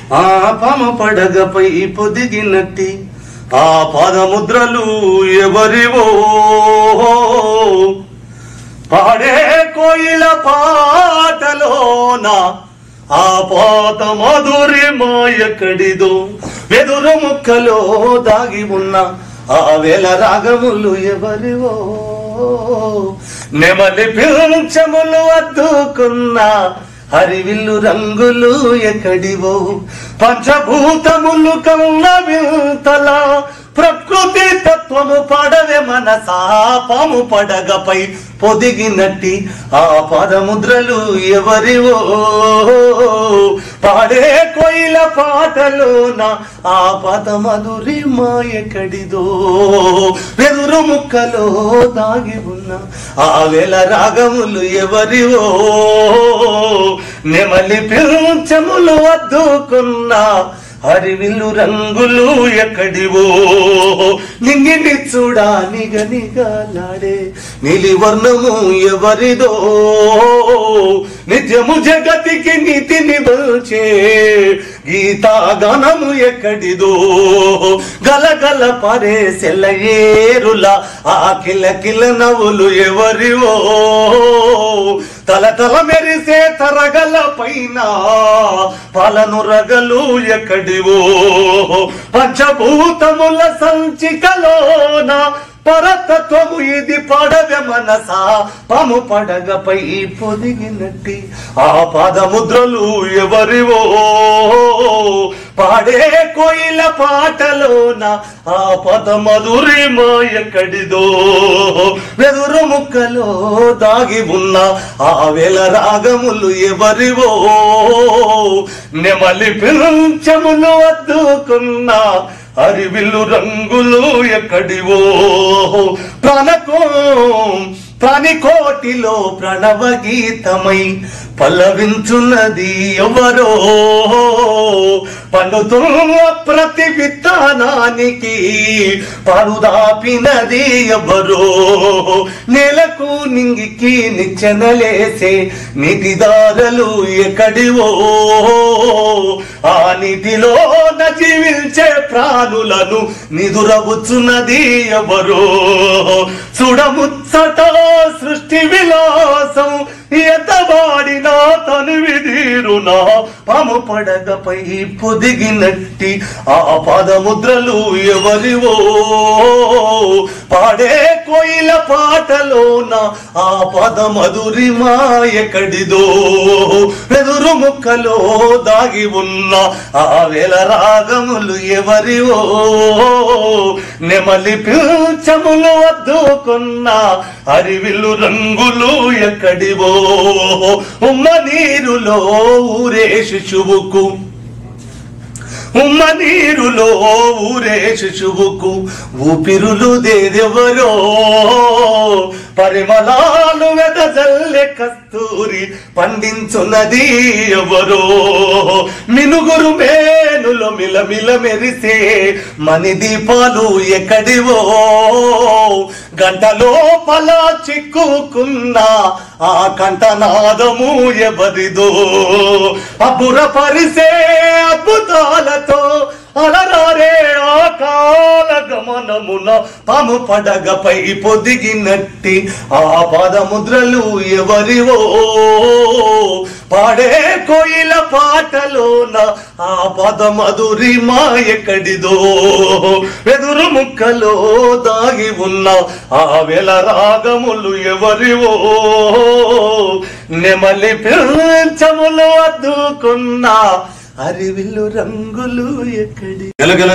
ఆ పామ పడగపై పొదిగినట్టి ఆ పాదముద్రలు ఎవరివో పాడే కోయిల పాటలోన ఆ పాత మధురి మాయకడిదో వెదురు ముక్కలో దాగి ఉన్న ఆ వేల రాగములు ఎవరివో నెమలి పింఛములు అద్దుకున్న హరివిల్లు రంగులు ఎక్కడివో పంచభూతములు కన్న వింతల ప్రకృతి తత్వము పడవే మనసా పాము పడగపై పొదిగినట్టి ఆ పదముద్రలు ఎవరివో పాడే కోయిల పాటలోన ఆ పద మధురి మాయకడిదో వెదురు ముక్కలో దాగి ఉన్న ఆ వేల రాగములు ఎవరివో నెమలి పింఛములు అద్దుకున్న హరివిల్లు రంగులు ఎక్కడివో నింగిని చూడా నిగ నిగలాడే నీలి వర్ణము ఎవరిదో నిత్యము జగతికి నీతిని వచ్చే గీతాగానము ఎక్కడిదో గలగల పరే సెల్లయేరుల ఆ కిల కిల నవ్వులు ఎవరివో తల తల మెరిసే తరగల పైన పాలను రగలు ఎక్కడివో పంచభూతముల సంచికలోన పరతత్వము ఇది పడగ మనసా పాము పడగపై పొదిగినట్టి ఆ పాదముద్రలు ఎవరివో పాడే కోయిల పాటలోన ఆ పద మధురి ఎక్కడిదో వెదురు ముక్కలో దాగి ఉన్న ఆ వేల రాగములు ఎవరివో నెమలి పింఛములు అద్దుకున్న అరివిల్లు రంగులు ఎక్కడివో ప్రాణకో ప్రాణికోటిలో ప్రణవ గీతమై పల్లవించున్నది ఎవరో పండుతున్న ప్రతి విత్తనానికి పరుదాపినది ఎవరో నేలకు నింగికి నిచ్చెనలేసే నీటిదారలు ఎక్కడివో ఆ నీటిలో జీవించే ప్రాణులను నిదురబుచ్చున్నది ఎవరో చూడముచ్చట సృష్టి విలాసం ఎత్తబాడినా తను విధీరునా పాము పడగపై పొదిగినట్టి ఆ పాదముద్రలు ఎవరివో పాడే కోయిల పాటలోన ఆ పద మధురి ఎక్కడిదో వెదురు ముక్కలో దాగి ఉన్న ఆ వేల రాగములు ఎవరివో నెమలి పింఛములు అద్దుకున్న అరివిల్లు రంగులు ఎక్కడివో ఉమ్మ నీరులో ఊరే శిశువుకు ఉమ్మ నీరులో ఊరే శిశువుకు ఊపిరులు దేదెవరో పరిమళాలు వెదజల్లె కస్తూరి పండించున్నది ఎవరో మినుగురు మేనులో మిలమిల మెరిసే మణి దీపాలు ఎక్కడివో గంటలో పల చిక్కుకున్న ఆ కంఠనాదము ఎవరిదో అబ్బుర పరిసే అద్భుతాలతో అలరారే ఆ కాల గమనమున పాము పడగపై పొదిగినట్టి ఆ పాదముద్రలు ఎవరివో పాడే కోయిల పాటలోన ఆ పద మధురి ఎక్కడిదో వెదురు ముక్కలో దాగి ఉన్న ఆ వేల రాగములు ఎవరివో నెమలి పింఛములు అద్దుకున్న అరివిల్లు రంగులు ఎక్కడి గలగల